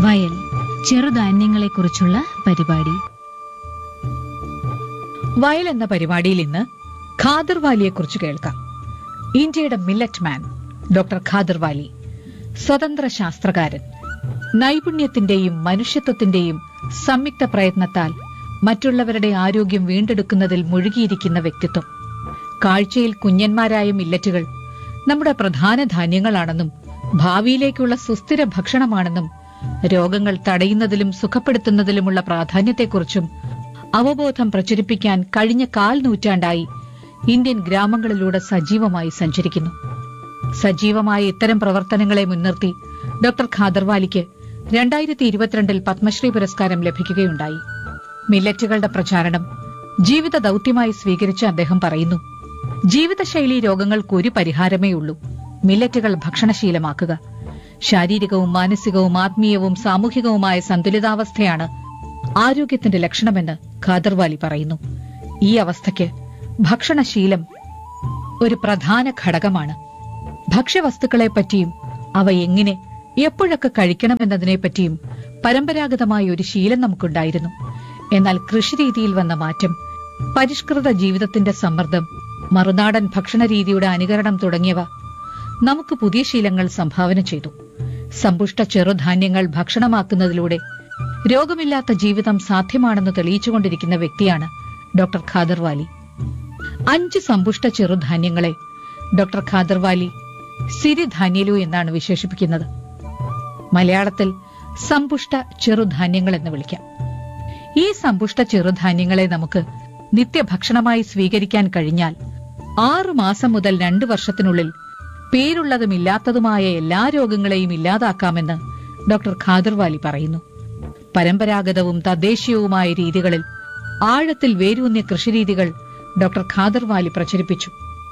വയൽ ചെറുധാന്യങ്ങളെക്കുറിച്ചുള്ള പരിപാടി വയൽ എന്ന പരിപാടിയിൽ ഇന്ന് ഖാദർ വാലിയെക്കുറിച്ച് കേൾക്കാം ഇന്ത്യയുടെ millet man doctor Khader Vali സ്വതന്ത്ര ശാസ്ത്രകാരൻ നൈപുണ്യത്തിന്റെയും മനുഷ്യത്വത്തിന്റെയും സംയുക്ത പ്രയത്നത്താൽ മറ്റുള്ളവരുടെ ആരോഗ്യം വീണ്ടെടുക്കുന്നതിൽ മുഴുകിയിരിക്കുന്ന വ്യക്തിത്വം കാഴ്ചയിൽ കുഞ്ഞന്മാരായ മില്ലറ്റുകൾ നമ്മുടെ പ്രധാന ധാന്യങ്ങളാണെന്നും ഭാവിയിലേക്കുള്ള സുസ്ഥിര ഭക്ഷണമാണെന്നും രോഗങ്ങൾ തടയുന്നതിലും സുഖപ്പെടുത്തുന്നതിലുമുള്ള പ്രാധാന്യത്തെക്കുറിച്ചും അവബോധം പ്രചരിപ്പിക്കാൻ കഴിഞ്ഞ കാൽ നൂറ്റാണ്ടായി ഇന്ത്യൻ ഗ്രാമങ്ങളിലൂടെ സജീവമായി സഞ്ചരിക്കുന്നു സജീവമായ ഇത്തരം പ്രവർത്തനങ്ങളെ മുൻനിർത്തി ഡോക്ടർ ഖാദർവാലിക്ക് രണ്ടായിരത്തി ഇരുപത്തിരണ്ടിൽ പത്മശ്രീ പുരസ്കാരം ലഭിക്കുകയുണ്ടായി മില്ലറ്റുകളുടെ പ്രചാരണം ജീവിത ദൌത്യമായി സ്വീകരിച്ച അദ്ദേഹം പറയുന്നു ജീവിതശൈലി രോഗങ്ങൾക്ക് ഒരു പരിഹാരമേ ഉള്ളൂ മില്ലറ്റുകൾ ഭക്ഷണശീലമാക്കുക ശാരീരികവും മാനസികവും ആത്മീയവും സാമൂഹികവുമായ സന്തുലിതാവസ്ഥയാണ് ആരോഗ്യത്തിന്റെ ലക്ഷണമെന്ന് ഖാദർവാലി പറയുന്നു ഈ അവസ്ഥയ്ക്ക് ഭക്ഷണശീലം ഒരു പ്രധാന ഘടകമാണ് ഭക്ഷ്യവസ്തുക്കളെപ്പറ്റിയും അവ എങ്ങനെ എപ്പോഴൊക്കെ കഴിക്കണമെന്നതിനെപ്പറ്റിയും പരമ്പരാഗതമായ ഒരു ശീലം നമുക്കുണ്ടായിരുന്നു എന്നാൽ കൃഷിരീതിയിൽ വന്ന മാറ്റം പരിഷ്കൃത ജീവിതത്തിന്റെ സമ്മർദ്ദം മറുനാടൻ ഭക്ഷണരീതിയുടെ അനുകരണം തുടങ്ങിയവ നമുക്ക് പുതിയ ശീലങ്ങൾ സംഭാവന ചെയ്തു സമ്പുഷ്ട ചെറുധാന്യങ്ങൾ ഭക്ഷണമാക്കുന്നതിലൂടെ രോഗമില്ലാത്ത ജീവിതം സാധ്യമാണെന്ന് തെളിയിച്ചുകൊണ്ടിരിക്കുന്ന വ്യക്തിയാണ് ഡോക്ടർ ഖാദർവാലി അഞ്ച് സമ്പുഷ്ട ചെറുധാന്യങ്ങളെ ഡോക്ടർ ഖാദർവാലി സിരിധാന്യലു എന്നാണ് വിശേഷിപ്പിക്കുന്നത് മലയാളത്തിൽ സമ്പുഷ്ട ചെറുധാന്യങ്ങൾ എന്ന് വിളിക്കാം ഈ സമ്പുഷ്ട ചെറുധാന്യങ്ങളെ നമുക്ക് നിത്യഭക്ഷണമായി സ്വീകരിക്കാൻ കഴിഞ്ഞാൽ ആറു മാസം മുതൽ രണ്ടു വർഷത്തിനുള്ളിൽ പേരുള്ളതും ഇല്ലാത്തതുമായ എല്ലാ രോഗങ്ങളെയും ഇല്ലാതാക്കാമെന്ന് ഡോക്ടർ ഖാദർവാലി പറയുന്നു പരമ്പരാഗതവും തദ്ദേശീയവുമായ രീതികളിൽ ആഴത്തിൽ വേരൂന്നിയ കൃഷിരീതികൾ ഡോക്ടർ ഖാദർവാലി പ്രചരിപ്പിച്ചു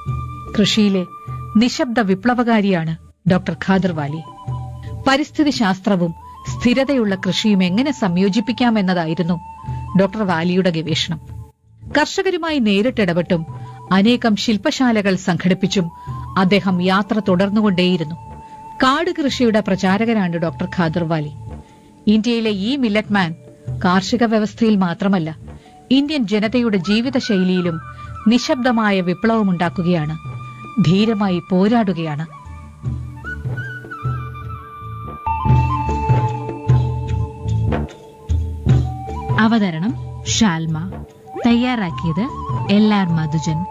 കൃഷിയിലെ നിശബ്ദ വിപ്ലവകാരിയാണ് ഡോക്ടർ ഖാദർവാലി പരിസ്ഥിതി ശാസ്ത്രവും സ്ഥിരതയുള്ള കൃഷിയും എങ്ങനെ സംയോജിപ്പിക്കാമെന്നതായിരുന്നു ഡോക്ടർ വാലിയുടെ ഗവേഷണം കർഷകരുമായി നേരിട്ടിടപെട്ടും അനേകം ശില്പശാലകൾ സംഘടിപ്പിച്ചും അദ്ദേഹം യാത്ര തുടർന്നുകൊണ്ടേയിരുന്നു കാട് കൃഷിയുടെ പ്രചാരകനാണ് ഡോക്ടർ ഖാദർവാലി ഇന്ത്യയിലെ ഈ മില്ലറ്റ് മാൻ കാർഷിക വ്യവസ്ഥയിൽ മാത്രമല്ല ഇന്ത്യൻ ജനതയുടെ ജീവിതശൈലിയിലും നിശബ്ദമായ വിപ്ലവമുണ്ടാക്കുകയാണ് ധീരമായി പോരാടുകയാണ് അവതരണം ഷാൽമ തയ്യാറാക്കിയത് എൽ ആർ മധുജൻ